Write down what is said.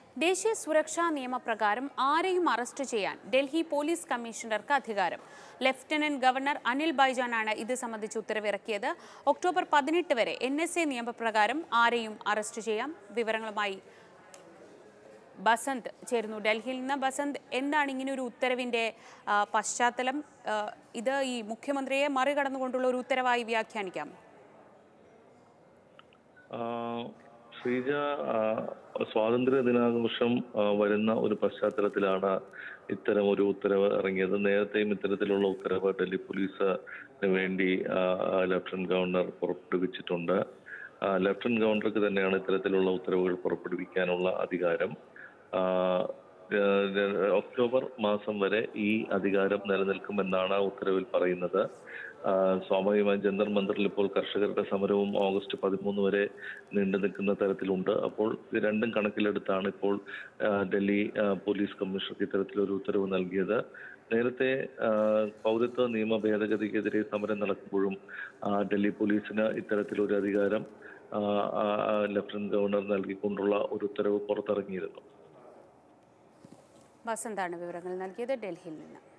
ദേശീയ സുരക്ഷാ നിയമപ്രകാരം ആരെയും അറസ്റ്റ് ചെയ്യാൻ ഡൽഹി പോലീസ് കമ്മീഷണർക്ക് അധികാരം ലഫ്റ്റനന്റ് ഗവർണർ അനിൽ ബൈജാനാണ് ഇത് സംബന്ധിച്ച് ഉത്തരവിറക്കിയത് ഒക്ടോബർ പതിനെട്ട് വരെ എൻ എസ് എ നിയമപ്രകാരം ആരെയും അറസ്റ്റ് ചെയ്യാം വിവരങ്ങളുമായി ബസന്ത് ചേരുന്നു ഡൽഹിയിൽ നിന്ന് ബസന്ത് എന്താണ് ഇങ്ങനെ ഒരു ഉത്തരവിന്റെ ആ, പശ്ചാത്തലം ആ, ഇത് ഈ മുഖ്യമന്ത്രിയെ മറികടന്നുകൊണ്ടുള്ള ഒരു ഉത്തരവായി വ്യാഖ്യാനിക്കാം ആ, ശ്രീജ ആ, സ്വാതന്ത്ര്യ ദിനാഘോഷം ആ, വരുന്ന ഒരു പശ്ചാത്തലത്തിലാണ് ഇത്തരം ഒരു ഉത്തരവ് ഇറങ്ങിയത് നേരത്തെയും ഇത്തരത്തിലുള്ള ഉത്തരവ് ഡൽഹി പോലീസിന് വേണ്ടി ആ, ആ, ലഫ്റ്റനന്റ് ഗവർണർ പുറപ്പെടുവിച്ചിട്ടുണ്ട് ആ, ലഫ്റ്റനന്റ് ഗവർണർക്ക് തന്നെയാണ് ഇത്തരത്തിലുള്ള ഉത്തരവുകൾ പുറപ്പെടുവിക്കാനുള്ള അധികാരം ആ, ഏഹ്, ഒക്ടോബർ മാസം വരെ ഈ അധികാരം നിലനിൽക്കുമെന്നാണ് ആ ഉത്തരവിൽ പറയുന്നത് ആ, സ്വാഭാവികമായും ജന്തർ മന്ദിറിൽ ഇപ്പോൾ കർഷകരുടെ സമരവും ഓഗസ്റ്റ് പതിമൂന്ന് വരെ നീണ്ടു നിൽക്കുന്ന തരത്തിലുണ്ട് അപ്പോൾ ഇത് രണ്ടും കണക്കിലെടുത്താണ് ഇപ്പോൾ ആ, ഡൽഹി ആ, പോലീസ് കമ്മീഷണർക്ക് ഇത്തരത്തിലൊരു ഉത്തരവ് നൽകിയത് നേരത്തെ ആ, പൗരത്വ നിയമ ഭേദഗതിക്കെതിരെ സമരം നടക്കുമ്പോഴും ആ, ഡൽഹി പോലീസിന് ഇത്തരത്തിലൊരു അധികാരം ആ, ആ, ആ, ലഫ്റ്റനന്റ് ഗവർണർ നൽകിക്കൊണ്ടുള്ള ഒരു ഉത്തരവ് പുറത്തിറങ്ങിയിരുന്നു ബസന്താണ് വിവരങ്ങൾ നൽകിയത് ഡൽഹിയിൽ നിന്ന്